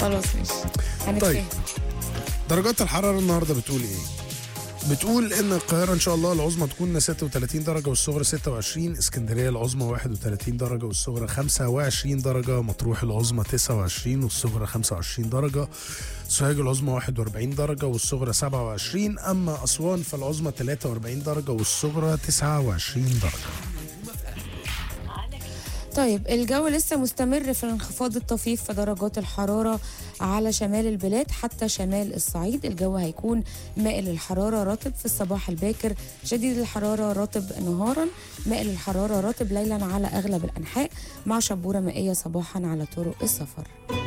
خلاص ماشي هنتفاهم طيب. درجات الحراره النهارده بتقول ايه بتقول ان القاهره ان شاء الله العظمى تكون 36 درجه والصغرى 26 اسكندريه العظمى 31 درجه والصغرى 25 درجه مطروح العظمى 29 والصغرى 25 درجه سوهاج العظمى 41 درجه والصغرى 27 اما اسوان فالعظمى 43 درجه والصغرى 29 درجه طيب الجو لسه مستمر في الانخفاض الطفيف في درجات الحرارة على شمال البلاد حتى شمال الصعيد الجو هيكون مائل الحرارة رطب في الصباح الباكر شديد الحرارة رطب نهارا مائل الحرارة رطب ليلا على أغلب الأنحاء مع شبورة مائية صباحا على طرق السفر